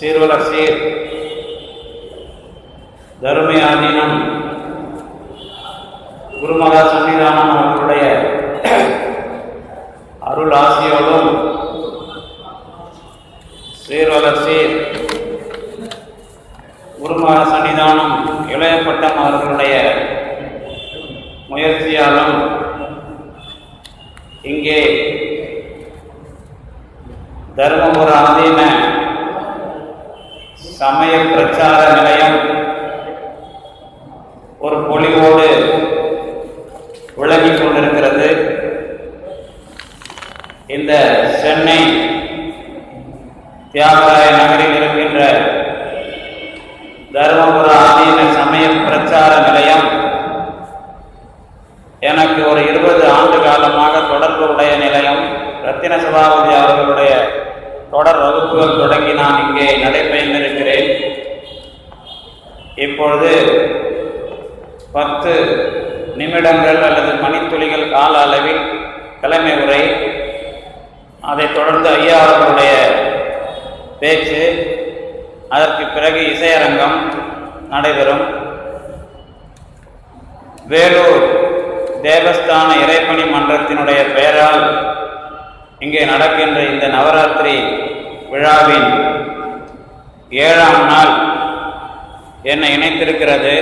சீர்வலர் சீர் தருமையாதீனம் குருமகா சன்னிதானம் அவர்களுடைய அருள் ஆசியோடும் சீர்வலர் சீர் குருமகா சன்னிதானம் இளையப்பட்டம் அவர்களுடைய முயற்சியாலும் இங்கே தருமபுர ஆதீன சமய பிரச்சார நிலையம் ஒரு பொலிவோடு விளங்கிக் கொண்டிருக்கிறது இந்த சென்னை தியாகராய நகரில் இருக்கின்ற தருமபுர ஆதீன சமய பிரச்சார நிலையம் எனக்கு ஒரு இருபது ஆண்டு காலமாக தொடர்பு உடைய நிலையம் ரத்தின சபாபதி அவர்களுடைய தொடர் வகுப்புகள் தொடங்கி நான் இங்கே நடைபெற்றிருக்கிறேன் இப்பொழுது பத்து நிமிடங்கள் அல்லது மணித்துளிகள் கால அளவில் தலைமை உரை அதைத் தொடர்ந்து ஐயா அவர்களுடைய பேச்சு அதற்கு பிறகு இசையரங்கம் நடைபெறும் வேலூர் தேவஸ்தான இறைப்பணி மன்றத்தினுடைய பெயரால் இங்கே நடக்கின்ற இந்த நவராத்திரி விழாவின் ஏழாம் நாள் என்னை இணைத்திருக்கிறது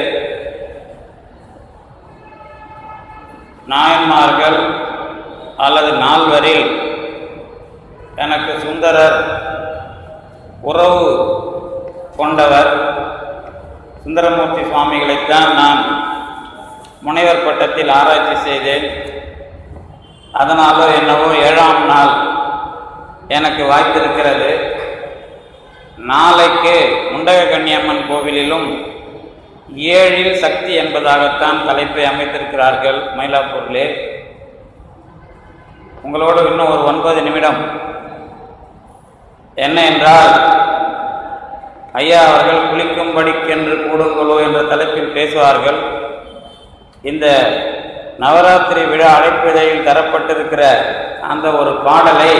நாயன்மார்கள் அல்லது நால்வரில் எனக்கு சுந்தரர் உறவு கொண்டவர் சுந்தரமூர்த்தி சுவாமிகளைத்தான் நான் முனைவர் பட்டத்தில் ஆராய்ச்சி செய்தேன் அதனாலோ என்னவோ ஏழாம் நாள் எனக்கு வாய்த்திருக்கிறது நாளைக்கு முண்டக கன்னியம்மன் கோவிலிலும் ஏழில் சக்தி என்பதாகத்தான் தலைப்பை அமைத்திருக்கிறார்கள் மயிலாப்பூரிலே உங்களோடு இன்னும் ஒரு ஒன்பது நிமிடம் என்ன என்றால் ஐயா அவர்கள் குளிக்கும்படிக்கென்று கூடுங்களோ என்ற தலைப்பில் பேசுவார்கள் இந்த நவராத்திரி விழா அழைப்பிதழில் தரப்பட்டிருக்கிற அந்த ஒரு பாடலை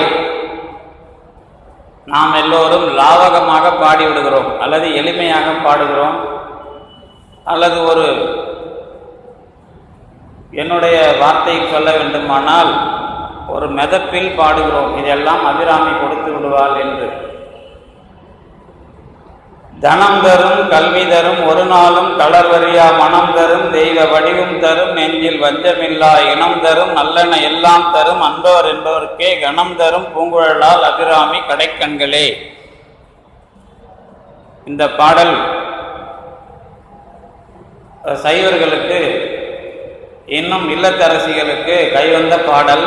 நாம் எல்லோரும் லாவகமாக பாடிவிடுகிறோம் அல்லது எளிமையாக பாடுகிறோம் அல்லது ஒரு என்னுடைய வார்த்தை சொல்ல வேண்டுமானால் ஒரு மெதப்பில் பாடுகிறோம் இதெல்லாம் அபிராமி கொடுத்து விடுவாள் என்று தனம் தரும் கல்வி தரும் ஒரு நாளும் களர்வரியா மனம் தரும் தெய்வ வடிவும் தரும் நெஞ்சில் வஞ்சமில்லா இனம் தரும் நல்லெண்ண எல்லாம் தரும் அன்பவர் என்பவருக்கே கணம் தரும் பூங்குழலால் அபிராமி கடைக்கண்களே இந்த பாடல் சைவர்களுக்கு இன்னும் இல்லத்தரசிகளுக்கு கைவந்த பாடல்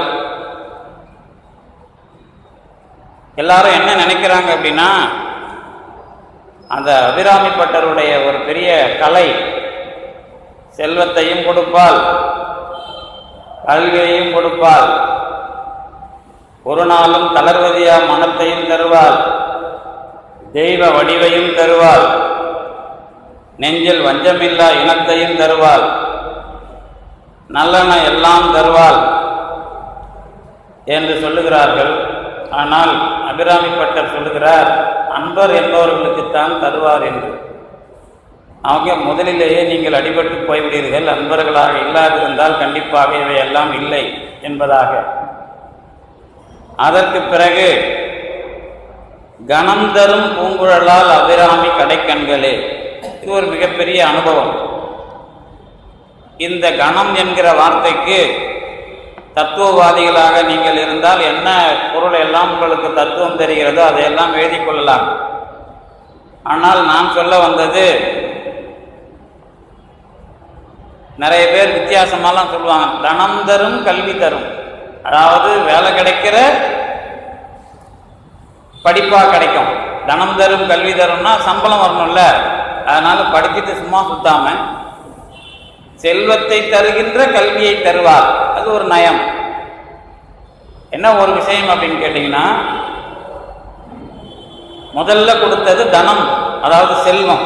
எல்லாரும் என்ன நினைக்கிறாங்க அப்படின்னா அந்த அபிராமி பட்டருடைய ஒரு பெரிய கலை செல்வத்தையும் கொடுப்பாள் கல்வியையும் கொடுப்பாள் ஒரு நாளும் தளர்வதியா மனத்தையும் தருவாள் தெய்வ வடிவையும் தருவாள் நெஞ்சில் வஞ்சமில்லா இனத்தையும் தருவாள் நல்லன எல்லாம் தருவாள் என்று சொல்லுகிறார்கள் ஆனால் அபிராமி பட்டர் சொல்லுகிறார் அன்பர் என்பவர்களுக்குத்தான் தருவார் என்று அவங்க முதலிலேயே நீங்கள் அடிபட்டு போய்விடுவீர்கள் அன்பர்களாக இல்லாதிருந்தால் கண்டிப்பாக இவையெல்லாம் இல்லை என்பதாக அதற்கு பிறகு கணம் தரும் பூங்குழலால் அபிராமி கடைக்கண்களே இது ஒரு மிகப்பெரிய அனுபவம் இந்த கணம் என்கிற வார்த்தைக்கு தத்துவவாதிகளாக நீங்கள் இருந்தால் என்ன பொருள் எல்லாம் உங்களுக்கு தத்துவம் தெரிகிறதோ அதையெல்லாம் எழுதி கொள்ளலாம் ஆனால் நான் சொல்ல வந்தது நிறைய பேர் வித்தியாசமாலாம் சொல்லுவாங்க தனம் தரும் கல்வி தரும் அதாவது வேலை கிடைக்கிற படிப்பா கிடைக்கும் தனம் தரும் கல்வி தரும்னா சம்பளம் வரணும்ல அதனால படிச்சுட்டு சும்மா சுத்தாம செல்வத்தை தருகின்ற கல்வியை தருவார் அது ஒரு நயம் என்ன ஒரு விஷயம் அப்படின்னு கேட்டீங்கன்னா முதல்ல கொடுத்தது தனம் அதாவது செல்வம்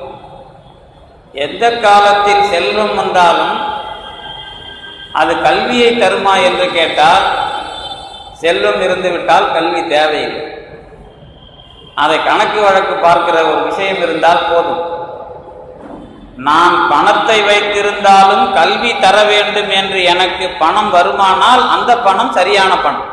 எந்த காலத்தில் செல்வம் வந்தாலும் அது கல்வியை தருமா என்று கேட்டால் செல்வம் இருந்து விட்டால் கல்வி தேவையில்லை அதை கணக்கு வழக்கு பார்க்கிற ஒரு விஷயம் இருந்தால் போதும் நான் பணத்தை வைத்திருந்தாலும் கல்வி தர வேண்டும் என்று எனக்கு பணம் வருமானால் அந்த பணம் சரியான பணம்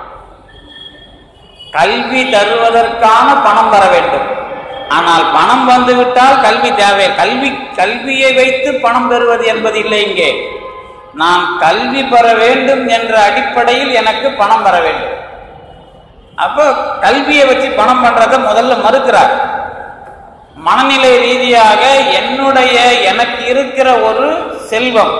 கல்வி தருவதற்கான பணம் வர வேண்டும் ஆனால் பணம் வந்துவிட்டால் கல்வி தேவை கல்வி கல்வியை வைத்து பணம் பெறுவது என்பது இல்லை இங்கே நான் கல்வி பெற வேண்டும் என்ற அடிப்படையில் எனக்கு பணம் வர வேண்டும் அப்போ கல்வியை வச்சு பணம் பண்றதை முதல்ல மறுக்கிறார் மனநிலை ரீதியாக என்னுடைய எனக்கு இருக்கிற ஒரு செல்வம்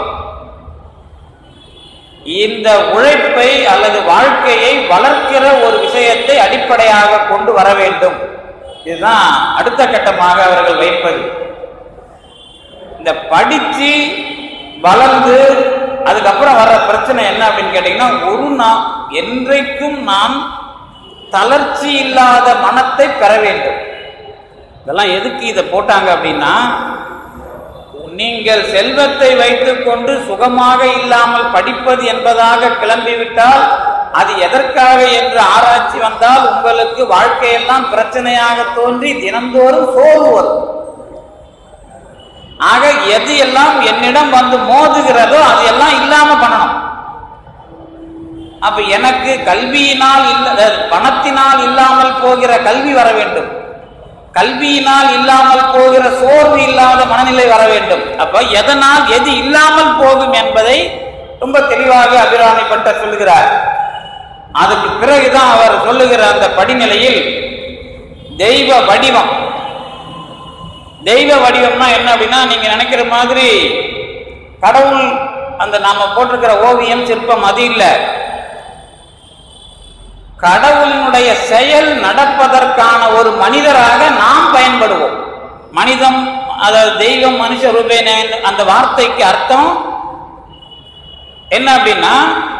இந்த உழைப்பை அல்லது வாழ்க்கையை வளர்க்கிற ஒரு விஷயத்தை அடிப்படையாக கொண்டு வர வேண்டும் இதுதான் அடுத்த கட்டமாக அவர்கள் வைப்பது இந்த படிச்சு வளர்ந்து அதுக்கப்புறம் வர்ற பிரச்சனை என்ன அப்படின்னு கேட்டீங்கன்னா ஒரு நாள் என்றைக்கும் நான் தளர்ச்சி இல்லாத மனத்தை பெற வேண்டும் இதெல்லாம் எதுக்கு இதை போட்டாங்க அப்படின்னா நீங்கள் செல்வத்தை வைத்துக்கொண்டு சுகமாக இல்லாமல் படிப்பது என்பதாக கிளம்பிவிட்டால் அது எதற்காக என்று ஆராய்ச்சி வந்தால் உங்களுக்கு வாழ்க்கையெல்லாம் பிரச்சனையாக தோன்றி தினந்தோறும் சோர்வு வரும் ஆக எது எல்லாம் என்னிடம் வந்து மோதுகிறதோ அது எல்லாம் இல்லாம பண்ணணும் அப்ப எனக்கு கல்வியினால் இல்ல பணத்தினால் இல்லாமல் போகிற கல்வி வர வேண்டும் கல்வியினால் இல்லாமல் போகிற சோர்வு இல்லாத மனநிலை வர வேண்டும் அப்ப எதனால் எது இல்லாமல் போகும் என்பதை ரொம்ப தெளிவாக அபிராமி பட்டர் சொல்லுகிறார் அதுக்கு பிறகுதான் அவர் சொல்லுகிற அந்த படிநிலையில் தெய்வ வடிவம் தெய்வ வடிவம்னா என்ன அப்படின்னா நீங்க நினைக்கிற மாதிரி கடவுள் அந்த நாம போட்டிருக்கிற ஓவியம் சிற்பம் அது இல்லை கடவுளினுடைய செயல் நடப்பதற்கான ஒரு மனிதராக நாம் பயன்படுவோம் மனிதம் அதாவது தெய்வம் மனுஷ ரூபேன அந்த வார்த்தைக்கு அர்த்தம் என்ன அப்படின்னா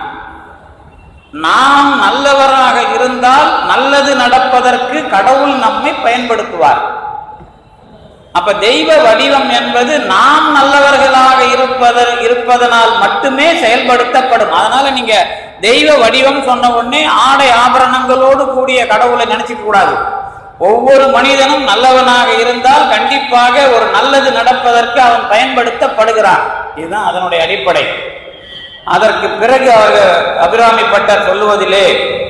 நாம் நல்லவராக இருந்தால் நல்லது நடப்பதற்கு கடவுள் நம்மை பயன்படுத்துவார் அப்ப தெய்வ வடிவம் என்பது நாம் நல்லவர்களாக இருப்பத இருப்பதனால் மட்டுமே செயல்படுத்தப்படும் அதனால நீங்க தெய்வ வடிவம் சொன்ன உடனே ஆடை ஆபரணங்களோடு கூடிய கடவுளை நினைச்சுக்க கூடாது ஒவ்வொரு மனிதனும் நல்லவனாக இருந்தால் கண்டிப்பாக ஒரு நல்லது நடப்பதற்கு அவன் பயன்படுத்தப்படுகிறான் இதுதான் அதனுடைய அடிப்படை அதற்கு பிறகு அவர் அபிராமி பட்டர் சொல்லுவதிலே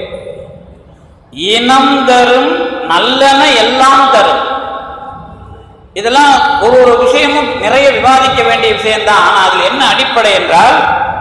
இனம் தரும் நல்லன எல்லாம் தரும் இதெல்லாம் ஒரு ஒரு விஷயமும் நிறைய விவாதிக்க வேண்டிய விஷயம்தான் ஆனா அதுல என்ன அடிப்படை என்றால்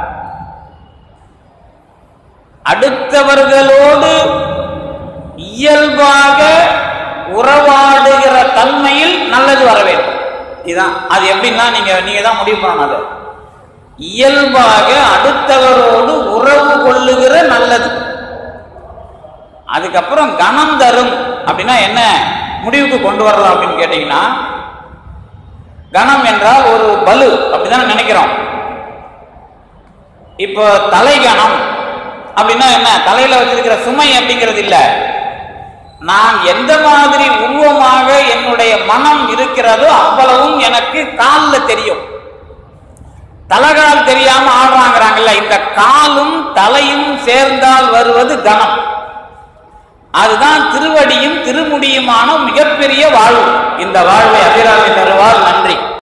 அடுத்தவர்களோடு இயல்பாக உறவாடுகிற தன்மையில் நல்லது வர வேண்டும் இதுதான் அது எப்படின்னா நீங்க நீங்க தான் முடிவு பண்ணணும் அது இயல்பாக அடுத்தவரோடு உறவு கொள்ளுகிற நல்லது அதுக்கப்புறம் கணம் தரும் அப்படின்னா என்ன முடிவுக்கு கொண்டு வரலாம் அப்படின்னு கேட்டீங்கன்னா கணம் என்றால் ஒரு பலு அப்படிதான் நினைக்கிறோம் இப்போ தலைகணம் அப்படின்னா என்ன தலையில வச்சிருக்கிற சுமை அப்படிங்கிறது இல்ல நான் எந்த மாதிரி உருவமாக என்னுடைய மனம் இருக்கிறதோ அவ்வளவும் எனக்கு காலில் தெரியும் தலகால் தெரியாம ஆடுறாங்கிறாங்கல்ல இந்த காலும் தலையும் சேர்ந்தால் வருவது கணம் அதுதான் திருவடியும் திருமுடியுமான மிகப்பெரிய வாழ்வு இந்த வாழ்வை அபிராமி தருவார் நன்றி